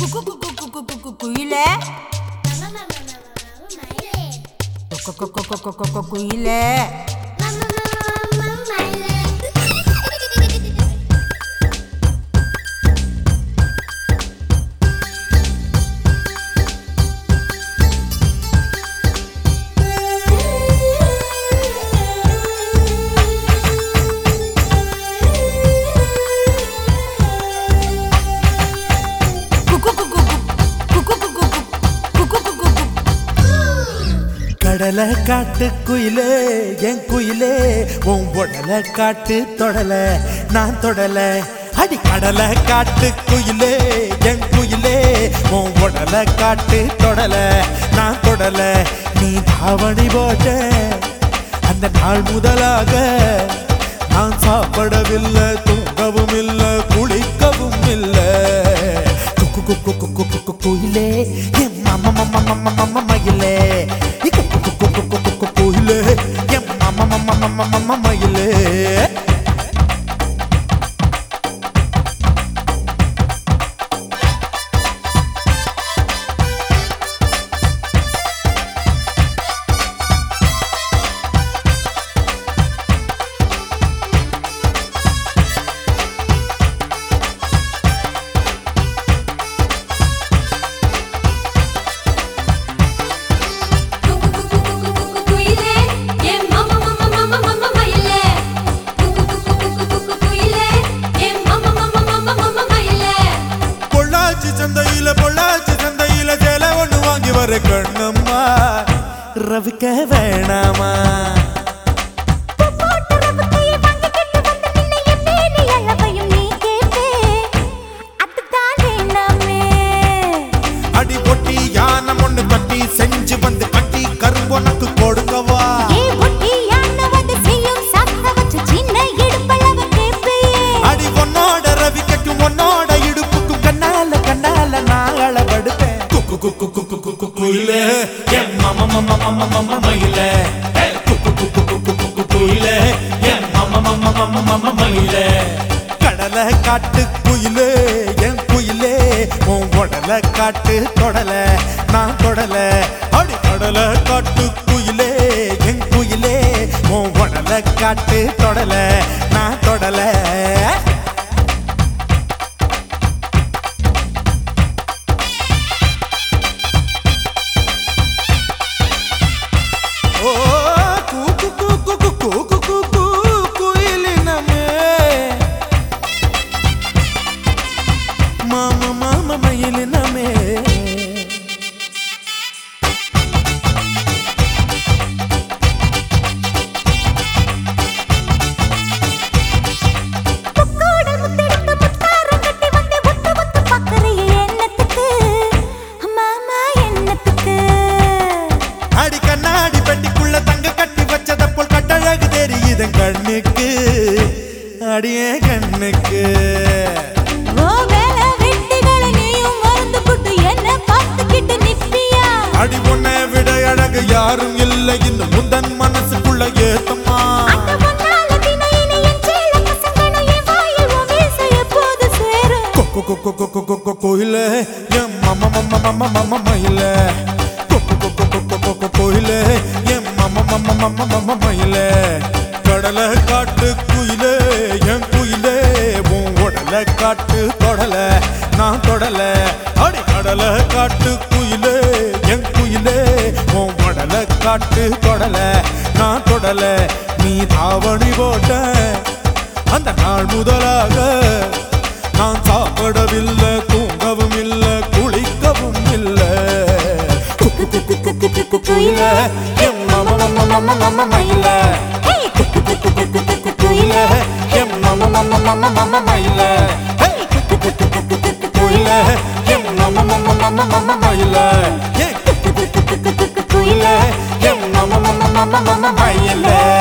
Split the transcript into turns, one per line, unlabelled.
குக்கு குக்கு குக்கு குக்கு குயிலே குக்கு குக்கு குக்கு குக்கு குயிலே குக்கு குக்கு குக்கு குக்கு குக்கு குக்கு குக்கு
கடலை காட்டு குயிலே என் குயிலே உன் உடலை காட்டு தொடல நான் தொடல அடி கடலை காட்டு குயிலே என் குயிலே உன் உடலை காட்டு தொடல நான் தொடல நீ தாவணி போட்ட அந்த நாள் முதலாக நான் சாப்பிடவில்லை தூங்கவும் இல்லை குளிக்கவும் இல்லை குக்கு குக்கு குக்கு குக்கு குயிலே என் மாமா மாமா மாமா மாமா மயிலே குக்கு குக்கு குக்கு குக்கு குயிலே என் மாமா மாமா மாமா மாமா மயிலே
குயிலே என் மாமா மாமா மாமா மாமா மயிலே குக்கு குக்கு குக்கு குக்கு குயிலே என் மாமா மாமா மாமா மாமா மயிலே
பொள்ளாச்சி சந்தையில பொள்ளாச்சி சந்தையில சேலை ஒண்ணு வாங்கி வர கண்ணம்மா ரவிக்க வேணாமா அடி பொட்டி யானம் ஒண்ணு தட்டி செஞ்சு வந்து கட்டி கரும்பொனக்கு கொடுக்கவா அடி உன்னோட ரவிக்கும் உன்னோட இடுப்புக்கும் கண்ணால கண்ணால நான் அளவெடுப்பேன் குக்கு குக்கு குக்கு குக்கு குயிலே என் மாமா மாமா மாமா மாமா மயிலே குக்கு குக்கு குக்கு குக்கு குயிலே என் மாமா மாமா மாமா மாமா மயிலே கடலை காட்டு குயிலே என் குயிலே உன் உடலை காட்டு தொடல நான் தொடல அடி கடலை காட்டு குயிலே என் குயிலே உன் உடலை காட்டு தொடல நான் தொடல ஓ கூக்கு கூக்கு கூக்கு கூக்கு கூ குயிலினமே மாமா மாமா மயிலினமே அடி கண்ணாடி பெட்டிக்குள்ள தங்க கட்டி வச்சத போல் கட்டழகு தெரியுது கண்ணுக்கு அடியே கண்ணுக்கு அடி உன்னை விட அழகு யாரும் இல்லை இந்த முந்தன் மனசுக்குள்ள ஏத்தம்மா கொக்கு கொக்கு கொக்கு கொக்கு கோயிலே என் மாமா மாமா மாமா மாமா மயிலே கொக்கு கொக்கு கொக்கு கொக்கு கோயிலே என் மாமா மாமா மாமா மாமா மயிலே கடலை காட்டு குயிலே என் குயிலே உன் உடலை காட்டு தொடல நான் தொடல அடி கடலை காட்டு குயிலே என் குயிலே உன் உடலை காட்டு தொடல நான் தொடல நீ தாவணி போட்ட அந்த நாள் முதலாக நான் சாப்பிடவில்லை தூங்கவும் இல்லை குளிக்கவும் இல்லை குக்கு குக்கு குக்கு குக்கு குயில எம் மாமா மாமா மாமா மாமா மயில குக்கு குக்கு குக்கு குக்கு குயில எம் மாமா மாமா மாமா மாமா மயில குக்கு குக்கு குக்கு குக்கு குயில எம் மாமா மாமா மாமா மாமா மயில குக்கு குக்கு குக்கு குக்கு குயில எம் மாமா மாமா மாமா மாமா மயில